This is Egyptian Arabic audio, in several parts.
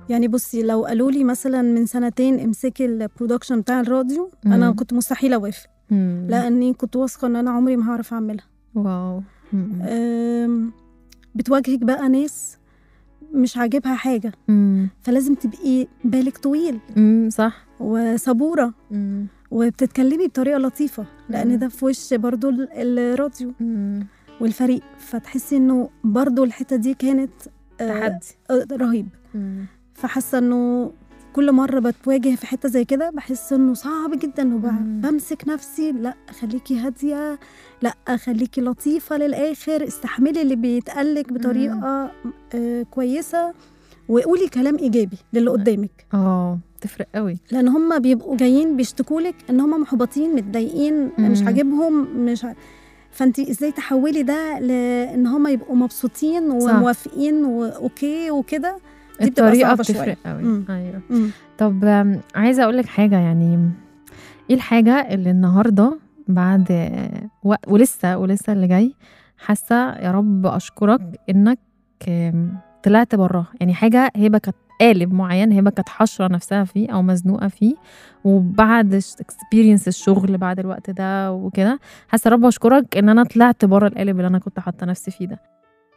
يعني بصي لو قالوا لي مثلا من سنتين امسكي البرودكشن بتاع الراديو انا مم. كنت مستحيل اوافق مم. لاني كنت واثقه ان انا عمري ما هعرف اعملها واو مم. أم، بتواجهك بقى ناس مش عاجبها حاجه مم. فلازم تبقي بالك طويل مم. صح وصبوره مم. وبتتكلمي بطريقه لطيفه مم. لان ده في وش برضو ال- الراديو مم. والفريق فتحسي انه برضو الحته دي كانت آه، تحدي آه، رهيب مم. فحاسه انه كل مره بتواجه في حته زي كده بحس انه صعب جدا وب- مم. بمسك نفسي لا خليكي هاديه لا خليكي لطيفه للاخر استحملي اللي بيتقالك بطريقه آه كويسه وقولي كلام ايجابي للي قدامك اه تفرق قوي لان هم بيبقوا جايين بيشتكولك ان هم محبطين متضايقين مش مم. عاجبهم مش ع... فانت ازاي تحولي ده لان هم يبقوا مبسوطين صح. وموافقين واوكي وكده دي بتبقى الطريقه صعبة بتفرق شوية. قوي مم. ايوه مم. طب آم، عايزه اقول لك حاجه يعني ايه الحاجه اللي النهارده بعد و... ولسه ولسه اللي جاي حاسه يا رب اشكرك انك آم، طلعت براها يعني حاجه هبه كانت قالب معين هبه كانت حشره نفسها فيه او مزنوقه فيه وبعد اكسبيرينس الشغل بعد الوقت ده وكده حاسه يا رب اشكرك ان انا طلعت بره القالب اللي انا كنت حاطه نفسي فيه ده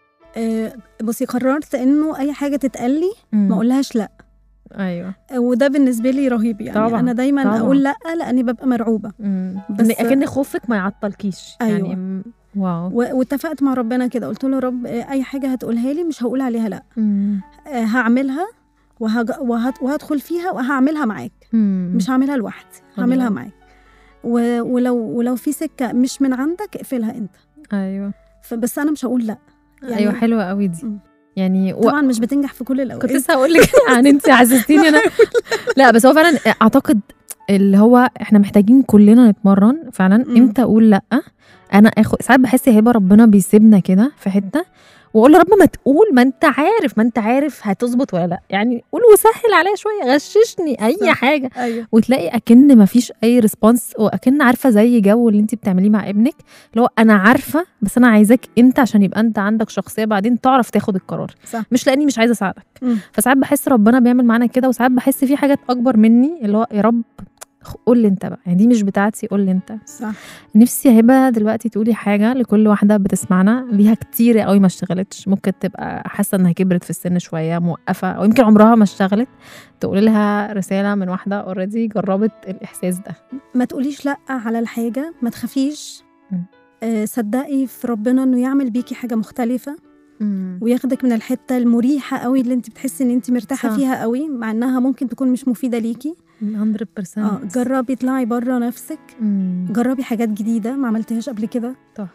آه، بصي قررت انه اي حاجه تتقال لي ما اقولهاش لا ايوه آه، وده بالنسبه لي رهيب يعني طبعاً، انا دايما طبعاً. اقول لا لاني ببقى مرعوبه بس بس- اكن خوفك ما يعطلكيش أيوة. يعني م- واو و- واتفقت مع ربنا كده قلت له يا رب آه، اي حاجه هتقولها لي مش هقول عليها لا مم. آه، هعملها وهج... وهت... وهدخل فيها وهعملها معاك مم. مش هعملها لوحدي حلو هعملها أوي. معاك و... ولو ولو في سكه مش من عندك اقفلها انت ايوه فبس انا مش هقول لا يعني- ايوه حلوه قوي دي مم. يعني و... طبعا مش بتنجح في كل الاوقات كنت لسه هقول لك يعني انت حسستيني انا لا بس هو فعلا اعتقد اللي هو احنا محتاجين كلنا نتمرن فعلا مم. امتى اقول لا انا اخد ساعات بحس هبه ربنا بيسيبنا كده في حته واقول له رب ما تقول ما انت عارف ما انت عارف هتظبط ولا لا يعني قول وسهل عليا شويه غششني اي صح. حاجه ايوه وتلاقي اكن ما فيش اي ريسبونس واكن عارفه زي جو اللي انت بتعمليه مع ابنك اللي هو انا عارفه بس انا عايزاك انت عشان يبقى انت عندك شخصيه بعدين تعرف تاخد القرار صح مش لاني مش عايزه اساعدك مم. فساعات بحس ربنا بيعمل معانا كده وساعات بحس في حاجات اكبر مني اللي هو يا رب قول لي انت بقى يعني دي مش بتاعتي قول لي انت صح نفسي يا هبه دلوقتي تقولي حاجه لكل واحده بتسمعنا ليها كتير قوي ما اشتغلتش ممكن تبقى حاسه انها كبرت في السن شويه موقفه او يمكن عمرها ما اشتغلت تقولي لها رساله من واحده اوريدي جربت الاحساس ده ما تقوليش لا على الحاجه ما تخافيش مم. آه، صدقي في ربنا انه يعمل بيكي حاجه مختلفه وياخدك من الحته المريحه قوي اللي انت بتحسي ان انت مرتاحه صح. فيها قوي مع انها ممكن تكون مش مفيده ليكي 100% اه جربي اطلعي بره نفسك مم. جربي حاجات جديده ما عملتهاش قبل كده صح.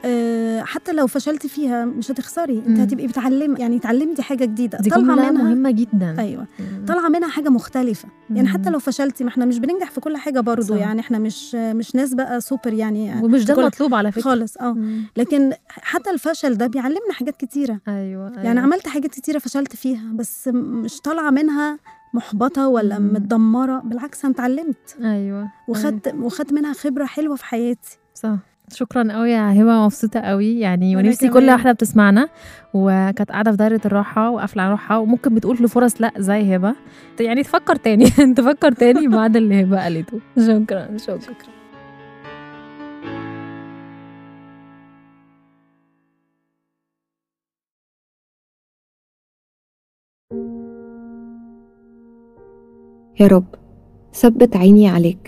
آه حتى لو فشلتي فيها مش هتخسري انت مم. هتبقي بتعلمي يعني اتعلمتي حاجه جديده دي طالعه جمله منها مهمه جدا ايوه مم. طالعه منها حاجه مختلفه يعني حتى مم. لو فشلتي ما احنا مش بننجح في كل حاجه برضو صح. يعني احنا مش مش ناس بقى سوبر يعني ومش ده كل- المطلوب على فكره خالص اه مم. لكن حتى الفشل ده بيعلمنا حاجات كتيره ايوه, أيوة. يعني عملت حاجات كتيره فشلت فيها بس مش طالعه منها محبطه ولا مم. متدمره بالعكس انا اتعلمت ايوه أيوة. وخدت وخدت منها خبره حلوه في حياتي صح شكرا قوي يا هبه مبسوطه قوي يعني وأنا ونفسي كمان. كل واحده بتسمعنا وكانت قاعده في دايره الراحه وقافله على روحها وممكن بتقول في فرص لا زي هبه يعني تفكر تاني تفكر تاني بعد اللي هبه قالته شكرا شكرا شكرا يا رب ثبت عيني عليك